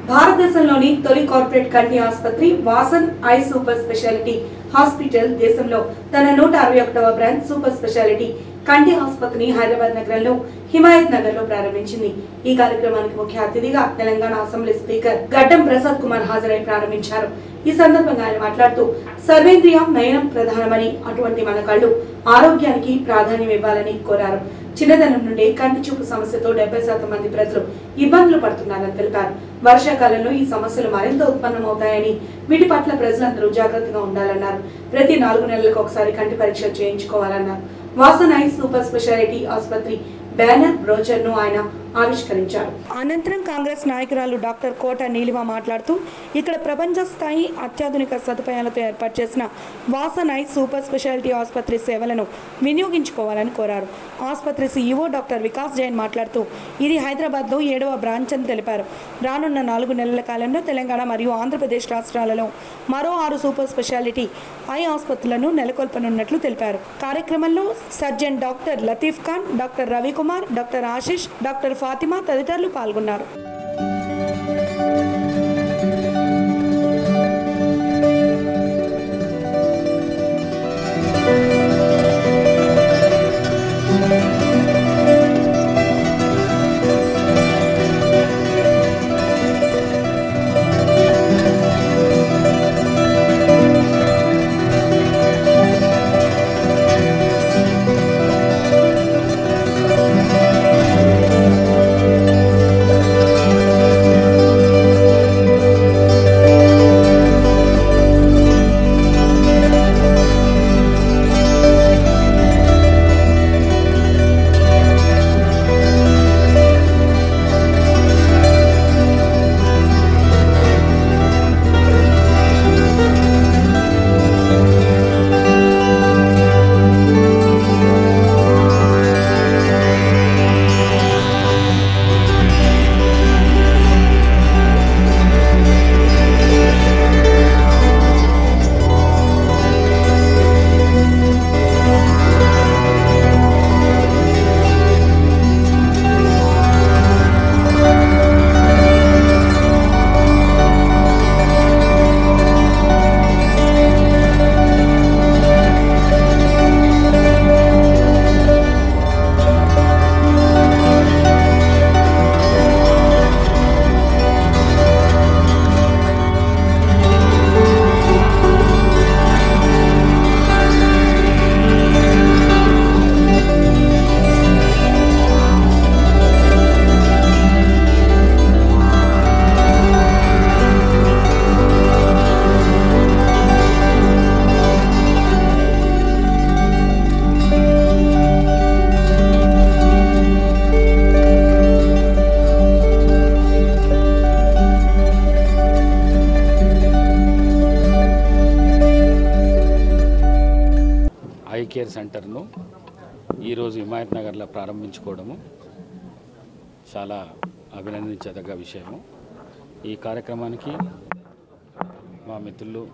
భారతదేశంలోని తొలి కార్పొరేట్ కంటి ఆసుపత్రి Vasan eye super speciality hospital దేశంలో తన నూట అరవై ఒకటవ బ్రాంచ్ సూపర్ స్పెషాలిటీ కంటి ఆసుపత్రిని హైదరాబాద్ నగరంలో హిమాయత్ నగర్ లో ప్రారంభించింది ఈ కార్యక్రమానికి ముఖ్య అతిథిగా తెలంగాణ అసెంబ్లీ స్పీకర్ గడ్డం ప్రసాద్ కుమార్ హాజరై ప్రారంభించారు ఈ సందర్భంగా ఆయన మాట్లాడుతూ సర్వేంద్రియం నయనం ప్రధానమని అటువంటి మన కళ్ళు ఆరోగ్యానికి ప్రాధాన్యం ఇవ్వాలని కోరారు చిన్నతనం నుండి కంటి చూపు సమస్యతో డెబ్బై శాతం మంది ప్రజలు ఇబ్బందులు పడుతున్నారని తెలిపారు వర్షాకాలంలో ఈ సమస్యలు మరింత ఉత్పన్నమవుతాయని వీటి పట్ల ప్రజలందరూ జాగ్రత్తగా ఉండాలన్నారు ప్రతి నాలుగు నెలలకు ఒకసారి కంటి పరీక్షలు చేయించుకోవాలన్నారు వాసన్ ఐ సూపర్ స్పెషాలిటీ ఆసుపత్రి బ్యానర్ బ్రోచర్ ను ఆయన ఆవిష్కరించారు అనంతరం కాంగ్రెస్ నాయకురాలు డాక్టర్ కోట నీలిమ మాట్లాడుతూ ఇక్కడ ప్రపంచ స్థాయి అత్యాధునిక సదుపాయాలతో ఏర్పాటు చేసిన వాసన్ ఐ సూపర్ స్పెషాలిటీ ఆసుపత్రి సేవలను వినియోగించుకోవాలని కోరారు ఆసుపత్రి సీఈఓ డాక్టర్ వికాస్ జైన్ మాట్లాడుతూ ఇది హైదరాబాద్లో ఏడవ బ్రాంచ్ అని తెలిపారు రానున్న నాలుగు నెలల కాలంలో తెలంగాణ మరియు ఆంధ్రప్రదేశ్ రాష్ట్రాలలో మరో ఆరు సూపర్ స్పెషాలిటీ ఐ ఆసుపత్రులను నెలకొల్పనున్నట్లు తెలిపారు కార్యక్రమంలో surgeon doctor Latif Khan doctor Ravikumar doctor Ashish doctor Fatima తదితరులు పాల్గొన్నారు ఐ కేర్ సెంటర్ను ఈరోజు హిమాయత్ నగర్లో ప్రారంభించుకోవడము చాలా అభినందించదగ్గ విషయము ఈ కార్యక్రమానికి మా మిత్రులు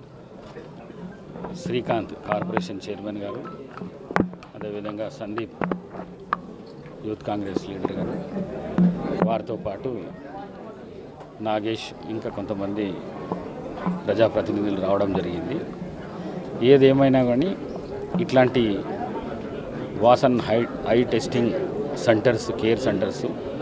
శ్రీకాంత్ కార్పొరేషన్ చైర్మన్ గారు అదేవిధంగా సందీప్ యూత్ కాంగ్రెస్ లీడర్ గారు వారితో పాటు నాగేష్ ఇంకా కొంతమంది ప్రజాప్రతినిధులు రావడం జరిగింది ఏదేమైనా కానీ ఇట్లాంటి వాసన్ హై eye testing centres care centres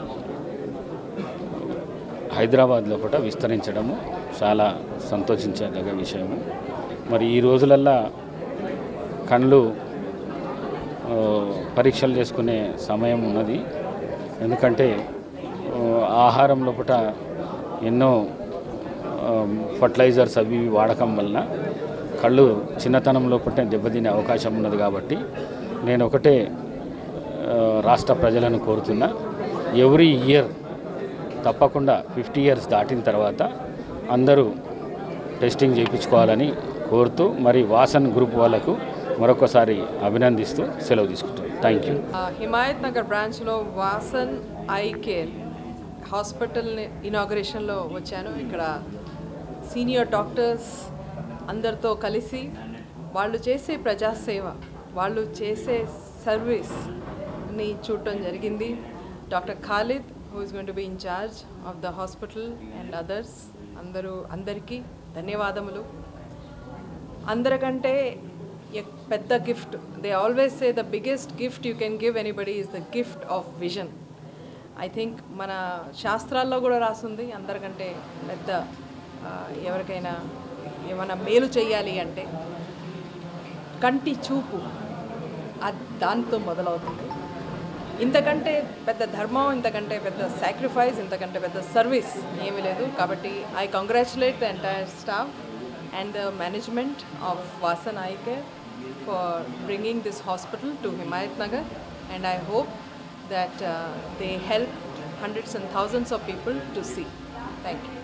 హైదరాబాద్లో కూడా విస్తరించడము చాలా సంతోషించదగ్గ విషయము మరి ఈ రోజులల్లా కళ్ళు ఆ, పరీక్షలు చేసుకునే సమయం ఉన్నది ఎందుకంటే ఆ, ఆహారం లోపల ఎన్నో ఫర్టిలైజర్స్ అవి ఇవి వాడకం వలన కళ్ళు చిన్నతనంలో పుట్టిన దెబ్బతినే అవకాశం ఉన్నది కాబట్టి నేను ఒకటే ఆ, రాష్ట్ర ప్రజలను కోరుతున్నా ఎవ్రీ ఇయర్ తప్పకుండా ఫిఫ్టీ ఇయర్స్ దాటిన తర్వాత అందరూ టెస్టింగ్ చేయించుకోవాలని కోరుతూ మరి వాసన్ గ్రూప్ వాళ్ళకు మరొకసారి అభినందిస్తూ సెలవు తీసుకుంటాను థ్యాంక్ యూ ఆ, హిమాయత్ నగర్ బ్రాంచ్లో వాసన్ ఐ కేర్ హాస్పిటల్ ఇనాగరేషన్లో వచ్చాను ఇక్కడ సీనియర్ డాక్టర్స్ అందరితో కలిసి వాళ్ళు చేసే ప్రజాసేవ వాళ్ళు చేసే సర్వీస్ని చూడటం జరిగింది doctor Khalid who is going to be in charge of the hospital and others. అందరూ అందరికీ ధన్యవాదములు అందరికంటే ఎక్- పెద్ద gift they always say the biggest gift you can give anybody is the gift of vision I think మన శాస్త్రాల్లో కూడా రాస్తుంది అందరికంటే పెద్ద ఆ, ఎవరికైనా ఏమైనా మేలు చేయాలి అంటే కంటి చూపు అది దాంతో మొదలవుతుంది ఇంతకంటే పెద్ద ధర్మం ఇంతకంటే పెద్ద సాక్రిఫైస్ ఇంతకంటే పెద్ద సర్వీస్ ఏమీ లేదు కాబట్టి I congratulate the entire staff and the management of Vasan eye care for bringing this hospital to Himayat Nagar and I hope that uh, they help hundreds and thousands of people to see. Thank you.